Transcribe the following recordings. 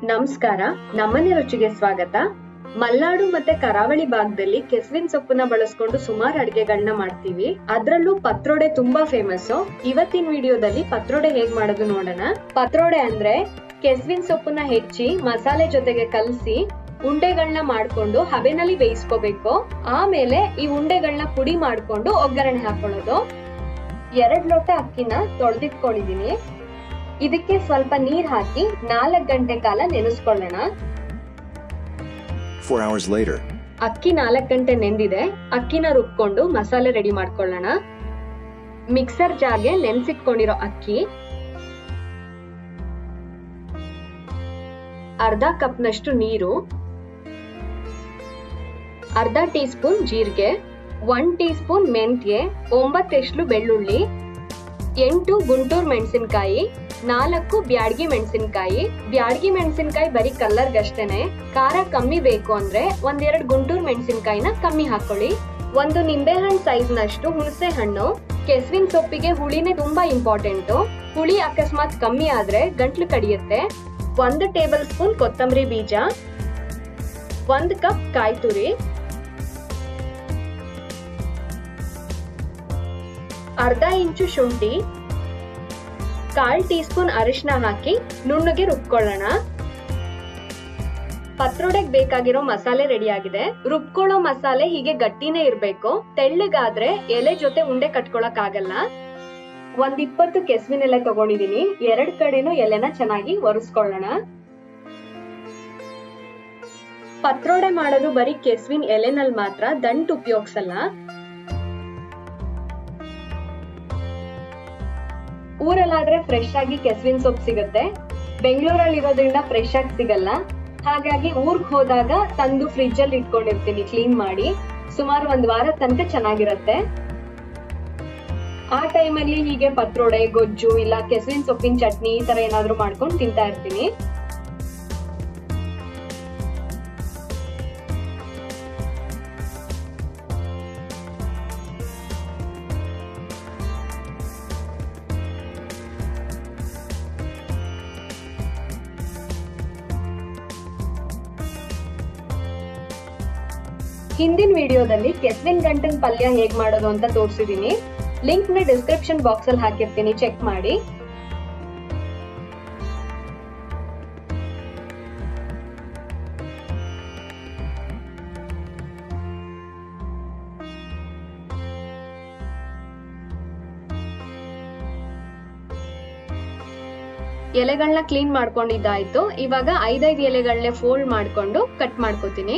ನಮಸ್ಕಾರ ನಮ್ಮನೆ ರುಚಿಗೆ ಸ್ವಾಗತ ಮಲ್ನಾಡು ಮತ್ತೆ ಕರಾವಳಿ ಭಾಗದಲ್ಲಿ ಕೆಸುವಿನ ಸೊಪ್ಪನ್ನ ಬಳಸ್ಕೊಂಡು ಸುಮಾರು ಅಡಿಗೆಗಳನ್ನ ಮಾಡ್ತೀವಿ ಅದ್ರಲ್ಲೂ ಪತ್ರೊಡೆ ತುಂಬಾ ಫೇಮಸ್ ಇವತ್ತಿನ ವಿಡಿಯೋದಲ್ಲಿ ಪತ್ರೊಡೆ ಹೇಗ್ ಮಾಡೋದು ನೋಡೋಣ ಪತ್ರೊಡೆ ಅಂದ್ರೆ ಕೆಸುವಿನ ಸೊಪ್ಪನ್ನ ಹೆಚ್ಚಿ ಮಸಾಲೆ ಜೊತೆಗೆ ಕಲಸಿ ಉಂಡೆಗಳನ್ನ ಮಾಡ್ಕೊಂಡು ಹಬೆನಲ್ಲಿ ಬೇಯಿಸ್ಕೋಬೇಕು ಆಮೇಲೆ ಈ ಉಂಡೆಗಳನ್ನ ಪುಡಿ ಮಾಡ್ಕೊಂಡು ಒಗ್ಗರಣೆ ಹಾಕೊಳ್ಳೋದು ಎರಡ್ ಲೋಟ ಅಕ್ಕಿನ ತೊಳೆದಿಟ್ಕೊಂಡಿದೀನಿ ಇದಕ್ಕೆ ಸ್ವಲ್ಪ ನೀರ್ ಹಾಕಿ ನಾಲ್ಕ್ ಗಂಟೆ ಕಾಲ ನೆನೆಸ್ಕೊಳ್ಳೋಣ Four hours later, ಅಕ್ಕಿ ನಾಲ್ಕ್ ಗಂಟೆ ನೆಂದಿದೆ ಅಕ್ಕಿನ ರುಬ್ಕೊಂಡು ಮಸಾಲೆ ರೆಡಿ ಮಾಡ್ಕೊಳ್ಳೋಣ ಮಿಕ್ಸರ್ ಜಾರ್ಗೆ ನೆನ್ಸಿಟ್ಕೊಂಡಿರೋ ಅಕ್ಕಿ ಅರ್ಧ ಕಪ್ನಷ್ಟು ನೀರು ಅರ್ಧ ಟೀ ಸ್ಪೂನ್ ಜೀರಿಗೆ ಒನ್ ಟೀ ಸ್ಪೂನ್ ಮೆಂತ್ಯೆ ಒಂಬತ್ತೆಷ್ಟು ಬೆಳ್ಳುಳ್ಳಿ ಎಂಟು ಗುಂಟೂರು ಮೆಣಸಿನಕಾಯಿ ನಾಲ್ಕು ಬ್ಯಾಡ್ಗಿ ಮೆಣಸಿನಕಾಯಿ ಬ್ಯಾಡ್ಗಿ ಮೆಣಸಿನಕಾಯಿ ಬರೀ ಕಲ್ಲರ್ಗಷ್ಟೇನೆ ಖಾರ ಕಮ್ಮಿ ಬೇಕು ಅಂದ್ರೆ ಒಂದೆರಡು ಗುಂಟೂರು ಮೆಣಸಿನಕಾಯಿನ ಕಮ್ಮಿ ಹಾಕೊಳ್ಳಿ ಒಂದು ನಿಂಬೆಹಣ್ಣು ಸೈಜ್ ನಷ್ಟು ಹುಣಸೆ ಹಣ್ಣು ಕೆಸುವಿನ ಸೊಪ್ಪಿಗೆ ಹುಳಿನೇ ತುಂಬಾ ಇಂಪಾರ್ಟೆಂಟ್ ಹುಳಿ ಅಕಸ್ಮಾತ್ ಕಮ್ಮಿ ಆದ್ರೆ ಗಂಟ್ಲು ಕಡಿಯುತ್ತೆ ಒಂದು ಟೇಬಲ್ ಸ್ಪೂನ್ ಕೊತ್ತಂಬರಿ ಬೀಜ ಒಂದ್ ಕಪ್ ಕಾಯಿ ತುರಿ ಅರ್ಧ ಇಂಚು ಶುಂಠಿ ಕಾಲ್ ಟೀ ಸ್ಪೂನ್ ಅರಿಶಿನ ಹಾಕಿ ನುಣ್ಣಗೆ ರುಬ್ಕೊಳ್ಳೋಣ ಪತ್ರೊಡೆಗ್ ಬೇಕಾಗಿರೋ ಮಸಾಲೆ ರೆಡಿ ಆಗಿದೆ ರುಬ್ಕೊಳ್ಳೋ ಮಸಾಲೆ ಹೀಗೆ ಗಟ್ಟಿನೇ ಇರ್ಬೇಕು ತೆಳ್ಳಗಾದ್ರೆ ಎಲೆ ಜೊತೆ ಉಂಡೆ ಕಟ್ಕೊಳಕ್ ಆಗಲ್ಲ ಒಂದ್ ಇಪ್ಪತ್ತು ಕೆಸುವಿನ ಎಲೆ ತಗೊಂಡಿದೀನಿ ಎರಡ್ ಕಡೆನೂ ಎಲೆನ ಚೆನ್ನಾಗಿ ಒರೆಸ್ಕೊಳ್ಳೋಣ ಪತ್ರೊಡೆ ಮಾಡೋದು ಬರೀ ಕೆಸುವಿನ ಎಲೆನಲ್ಲಿ ಮಾತ್ರ ದಂಟು ಉಪಯೋಗಿಸಲ್ಲ ಊರಲ್ಲಾದ್ರೆ ಫ್ರೆಶ್ ಆಗಿ ಕೆಸುವಿನ ಸೊಪ್ಪು ಸಿಗುತ್ತೆ ಬೆಂಗಳೂರಲ್ಲಿ ಇರೋದ್ರಿಂದ ಫ್ರೆಶ್ ಆಗಿ ಸಿಗಲ್ಲ ಹಾಗಾಗಿ ಊರ್ಗ್ ಹೋದಾಗ ತಂದು ಫ್ರಿಜ್ ಅಲ್ಲಿ ಇಟ್ಕೊಂಡಿರ್ತೀನಿ ಕ್ಲೀನ್ ಮಾಡಿ ಸುಮಾರು ಒಂದ್ ವಾರ ತನಕ ಚೆನ್ನಾಗಿರತ್ತೆ ಆ ಟೈಮಲ್ಲಿ ಹೀಗೆ ಪತ್ರೊಡೆ ಗೊಜ್ಜು ಇಲ್ಲ ಕೆಸುವಿನ ಸೊಪ್ಪಿನ ಚಟ್ನಿ ಈ ತರ ಏನಾದ್ರು ಮಾಡ್ಕೊಂಡು ತಿಂತಾ ಇರ್ತೀನಿ ಹಿಂದಿನ ವಿಡಿಯೋದಲ್ಲಿ ಕೆಸ್ವಿನ್ ಗಂಟನ್ ಪಲ್ಯ ಹೇಗ್ ಮಾಡೋದು ಅಂತ ತೋರಿಸಿದೀನಿ ಲಿಂಕ್ ನ ಡಿಸ್ಕ್ರಿಪ್ಷನ್ ಬಾಕ್ಸ್ ಅಲ್ಲಿ ಹಾಕಿರ್ತೀನಿ ಚೆಕ್ ಮಾಡಿ ಎಲೆಗಳನ್ನ ಕ್ಲೀನ್ ಮಾಡ್ಕೊಂಡಿದ್ದಾಯ್ತು ಇವಾಗ ಐದೈದು ಎಲೆಗಳನ್ನೇ ಫೋಲ್ಡ್ ಮಾಡ್ಕೊಂಡು ಕಟ್ ಮಾಡ್ಕೋತೀನಿ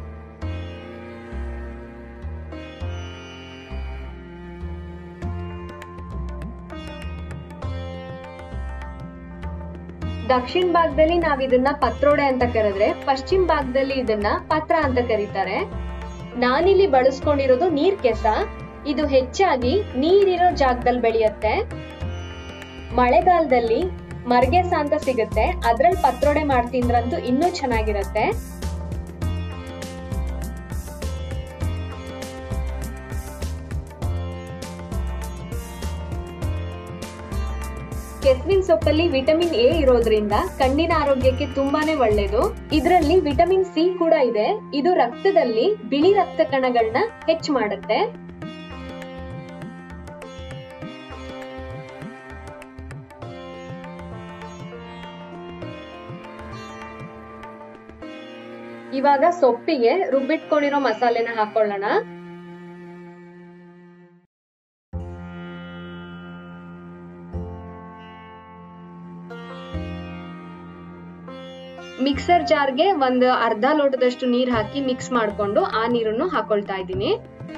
ದಕ್ಷಿಣ ಭಾಗದಲ್ಲಿ ನಾವ್ ಇದನ್ನ ಪತ್ರೊಡೆ ಅಂತ ಕರೆದ್ರೆ ಪಶ್ಚಿಮ ಭಾಗದಲ್ಲಿ ಇದನ್ನ ಪತ್ರ ಅಂತ ಕರೀತಾರೆ ನಾನಿಲ್ಲಿ ಬಳಸ್ಕೊಂಡಿರೋದು ನೀರ್ ಕೆಸ ಇದು ಹೆಚ್ಚಾಗಿ ನೀರಿರೋ ಜಾಗದಲ್ಲಿ ಬೆಳೆಯುತ್ತೆ ಮಳೆಗಾಲದಲ್ಲಿ ಮರ್ಗೆಸ ಅಂತ ಸಿಗುತ್ತೆ ಅದ್ರಲ್ಲಿ ಪತ್ರೊಡೆ ಮಾಡ್ತಿದ್ರಂತೂ ಇನ್ನೂ ಚೆನ್ನಾಗಿರತ್ತೆ ಕೆಸ್ವಿನ್ ಸೊಪ್ಪಲ್ಲಿ ವಿಟಮಿನ್ ಎ ಇರೋದ್ರಿಂದ ಕಣ್ಣಿನ ಆರೋಗ್ಯಕ್ಕೆ ತುಂಬಾನೇ ಒಳ್ಳೇದು ಇದರಲ್ಲಿ ವಿಟಮಿನ್ ಸಿ ಕೂಡ ಇದೆ ಇದು ರಕ್ತದಲ್ಲಿ ಬಿಳಿ ರಕ್ತ ಕಣಗಳನ್ನ ಹೆಚ್ಚು ಮಾಡುತ್ತೆ ಇವಾಗ ಸೊಪ್ಪಿಗೆ ರುಬ್ಬಿಟ್ಕೊಂಡಿರೋ ಮಸಾಲೆನ ಹಾಕೊಳ್ಳೋಣ ಮಿಕ್ಸರ್ ಜಾರ್ಗೆ ಒಂದು ಅರ್ಧ ಲೋಟದಷ್ಟು ನೀರ್ ಹಾಕಿ ಮಿಕ್ಸ್ ಮಾಡ್ಕೊಂಡು ಆ ನೀರನ್ನು ಹಾಕೊಳ್ತಾ ಇದ್ದೀನಿ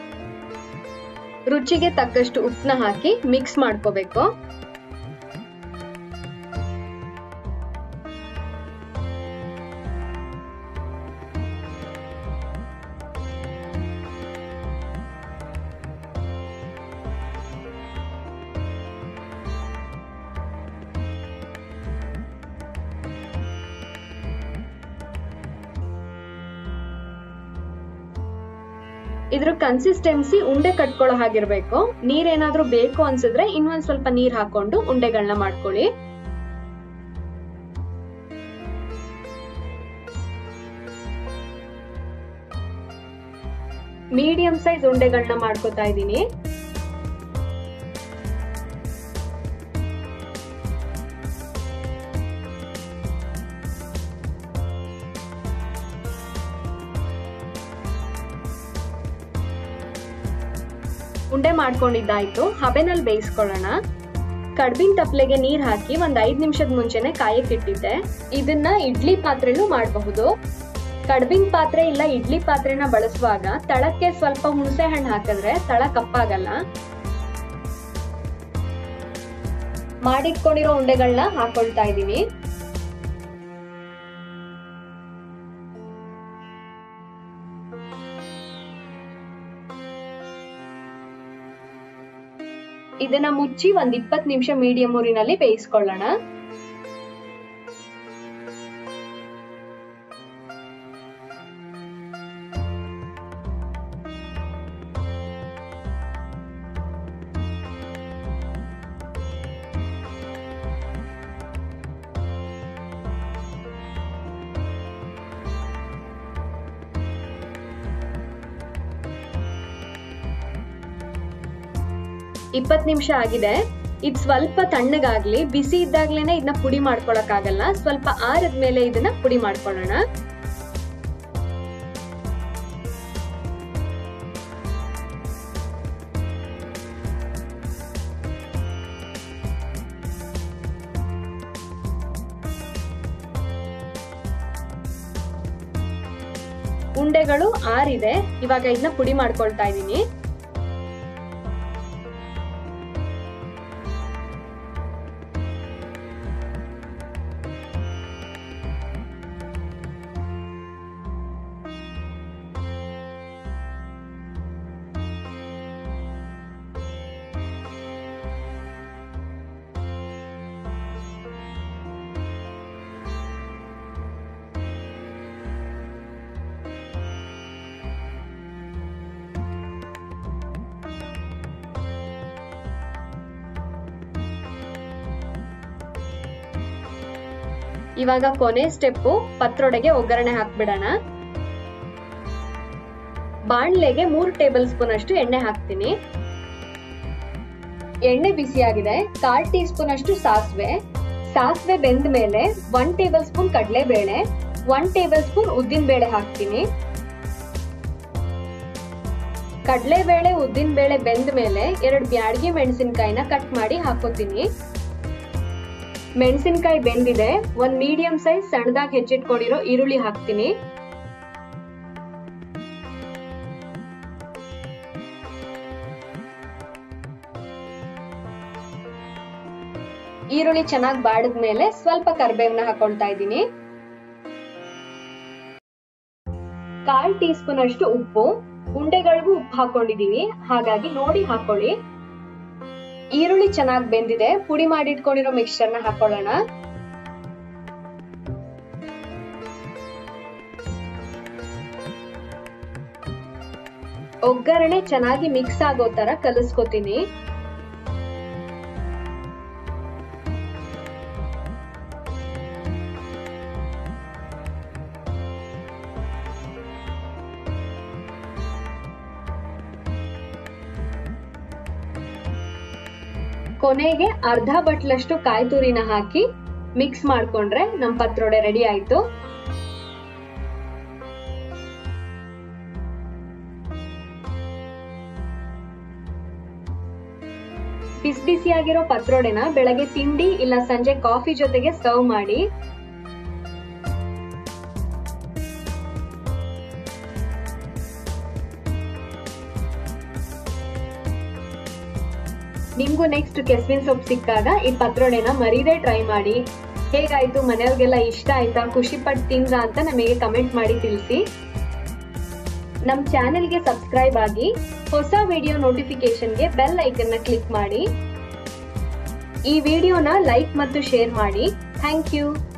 ರುಚಿಗೆ ತಕ್ಕಷ್ಟು ಉಪ್ಪನ್ನ ಹಾಕಿ ಮಿಕ್ಸ್ ಮಾಡ್ಕೋಬೇಕು ಇದ್ರ ಕನ್ಸಿಸ್ಟೆನ್ಸಿ ಉಂಡೆ ಕಟ್ಕೊಳ್ಳೋ ಹಾಗಿರ್ಬೇಕು ನೀರೇನಾದ್ರೂ ಬೇಕು ಅನ್ಸಿದ್ರೆ ಇನ್ನೊಂದ್ ಸ್ವಲ್ಪ ನೀರ್ ಹಾಕೊಂಡು ಉಂಡೆಗಳನ್ನ ಮಾಡ್ಕೊಳ್ಳಿ ಮೀಡಿಯಂ ಸೈಜ್ ಉಂಡೆಗಳನ್ನ ಮಾಡ್ಕೋತಾ ಇದ್ದೀನಿ ಉಂಡೆ ಮಾಡ್ಕೊಂಡಿದ್ದಾಯ್ತು ಹಬೆನಲ್ಲಿ ಬೇಯಿಸ್ಕೊಳ್ಳೋಣ ಕಡ್ಬಿನ ತಪ್ಲೆಗೆ ನೀರ್ ಹಾಕಿ ಒಂದ್ ಐದ್ ನಿಮಿಷದ ಮುಂಚೆನೆ ಕಾಯಕ್ ಇಟ್ಟಿದ್ದೆ ಇದನ್ನ ಇಡ್ಲಿ ಪಾತ್ರೆಲೂ ಮಾಡಬಹುದು ಕಡ್ಬಿನ ಪಾತ್ರೆ ಇಲ್ಲ ಇಡ್ಲಿ ಪಾತ್ರೆನ ಬಳಸುವಾಗ ತಳಕ್ಕೆ ಸ್ವಲ್ಪ ಹುಣಸೆ ಹಣ್ಣು ಹಾಕಿದ್ರೆ ತಳ ಕಪ್ಪಾಗಲ್ಲ ಮಾಡಿಟ್ಕೊಂಡಿರೋ ಉಂಡೆಗಳನ್ನ ಹಾಕೊಳ್ತಾ ಇದೀನಿ ಇದನ್ನ ಮುಚ್ಚಿ ಒಂದ್ ಇಪ್ಪತ್ ನಿಮಿಷ ಮೀಡಿಯಂ ಊರಿನಲ್ಲಿ ಬೇಯಿಸ್ಕೊಳ್ಳೋಣ ಇಪ್ಪತ್ ನಿಮಿಷ ಆಗಿದೆ ಇದ್ ಸ್ವಲ್ಪ ತಣ್ಣಗಾಗ್ಲಿ ಬಿಸಿ ಇದ್ದಾಗ್ಲೇನೆ ಇದನ್ನ ಪುಡಿ ಮಾಡ್ಕೊಳಕ್ ಆಗಲ್ಲ ಸ್ವಲ್ಪ ಆರದ್ಮೇಲೆ ಇದನ್ನ ಪುಡಿ ಮಾಡ್ಕೊಳ್ಳೋಣ ಉಂಡೆಗಳು ಆರಿದೆ ಇವಾಗ ಇದನ್ನ ಪುಡಿ ಮಾಡ್ಕೊಳ್ತಾ ಇದೀನಿ ಇವಾಗ ಕೊನೆ ಸ್ಟೆಪ್ಪು ಪತ್ರೊಡೆಗೆ ಒಗ್ಗರಣೆ ಹಾಕ್ಬಿಡೋಣ ಬಾಣ್ಲೆಗೆ ಮೂರು ಟೇಬಲ್ ಸ್ಪೂನ್ ಅಷ್ಟು ಎಣ್ಣೆ ಹಾಕ್ತೀನಿ ಎಣ್ಣೆ ಬಿಸಿಯಾಗಿದೆ ಕಾಲ್ ಟೀ ಸ್ಪೂನ್ ಅಷ್ಟು ಸಾಸಿವೆ ಸಾಸಿವೆ ಬೆಂದ ಮೇಲೆ ಒನ್ ಟೇಬಲ್ ಸ್ಪೂನ್ ಕಡಲೆಬೇಳೆ ಒನ್ ಟೇಬಲ್ ಸ್ಪೂನ್ ಉದ್ದಿನ ಬೇಳೆ ಹಾಕ್ತೀನಿ ಕಡಲೆಬೇಳೆ ಉದ್ದಿನ ಬೇಳೆ ಬೆಂದ ಮೇಲೆ ಎರಡು ಬ್ಯಾಡಗಿ ಮೆಣಸಿನ್ಕಾಯಿನ ಕಟ್ ಮಾಡಿ ಹಾಕೋತೀನಿ ಮೆಣಸಿನ್ಕಾಯಿ ಬೆಂದಿದೆ ಒಂದ್ ಮೀಡಿಯಂ ಸೈಜ್ ಸಣ್ಣದಾಗಿ ಹೆಚ್ಚಿಟ್ಕೊಂಡಿರೋ ಈರುಳ್ಳಿ ಹಾಕ್ತೀನಿ ಈರುಳ್ಳಿ ಚೆನ್ನಾಗಿ ಬಾಡಿದ್ಮೇಲೆ ಸ್ವಲ್ಪ ಕರ್ಬೇವನ್ನ ಹಾಕೊಳ್ತಾ ಇದ್ದೀನಿ ಕಾಲ್ ಟೀ ಸ್ಪೂನ್ ಅಷ್ಟು ಉಪ್ಪು ಉಂಡೆಗಳಿಗೂ ಉಪ್ಪು ಹಾಕೊಂಡಿದೀವಿ ಹಾಗಾಗಿ ನೋಡಿ ಹಾಕೊಳ್ಳಿ ಈರುಳ್ಳಿ ಚೆನ್ನಾಗಿ ಬೆಂದಿದೆ ಪುಡಿ ಮಾಡಿಟ್ಕೊಂಡಿರೋ ಮಿಕ್ಸ್ಚರ್ನ ಹಾಕೊಳ್ಳೋಣ ಒಗ್ಗರಣೆ ಚೆನ್ನಾಗಿ ಮಿಕ್ಸ್ ಆಗೋ ತರ ಕಲಿಸ್ಕೊತೀನಿ ಕೊನೆಗೆ ಅರ್ಧ ಬಟ್ಲಷ್ಟು ಕಾಯಿ ತುರಿನ ಹಾಕಿ ಮಿಕ್ಸ್ ಮಾಡ್ಕೊಂಡ್ರೆ ನಮ್ ಪತ್ರೊಡೆ ರೆಡಿ ಆಯ್ತು ಬಿಸಿ ಬಿಸಿಯಾಗಿರೋ ಪತ್ರೊಡೆನ ಬೆಳಗ್ಗೆ ತಿಂಡಿ ಇಲ್ಲ ಸಂಜೆ ಕಾಫಿ ಜೊತೆಗೆ ಸರ್ವ್ ಮಾಡಿ ನಿಮ್ಗೂ ನೆಕ್ಸ್ಟ್ ಕೆಸ್ವಿನ್ ಸೊಪ್ಪು ಸಿಕ್ಕಾಗ ಈ ಪತ್ರೊಡೆನ ಮರೀದೆ ಟ್ರೈ ಮಾಡಿ ಹೇಗಾಯ್ತು ಮನೆಯವ್ರಿಗೆಲ್ಲ ಇಷ್ಟ ಆಯ್ತಾ ಖುಷಿ ಪಟ್ಟು ತಿಂದ್ರ ಅಂತ ನಮಗೆ ಕಮೆಂಟ್ ಮಾಡಿ ತಿಳಿಸಿ ನಮ್ ಚಾನೆಲ್ಗೆ ಸಬ್ಸ್ಕ್ರೈಬ್ ಆಗಿ ಹೊಸ ವಿಡಿಯೋ ನೋಟಿಫಿಕೇಶನ್ಗೆ ಬೆಲ್ ಐಕನ್ನ ಕ್ಲಿಕ್ ಮಾಡಿ ಈ ವಿಡಿಯೋನ ಲೈಕ್ ಮತ್ತು ಶೇರ್ ಮಾಡಿ ಥ್ಯಾಂಕ್ ಯು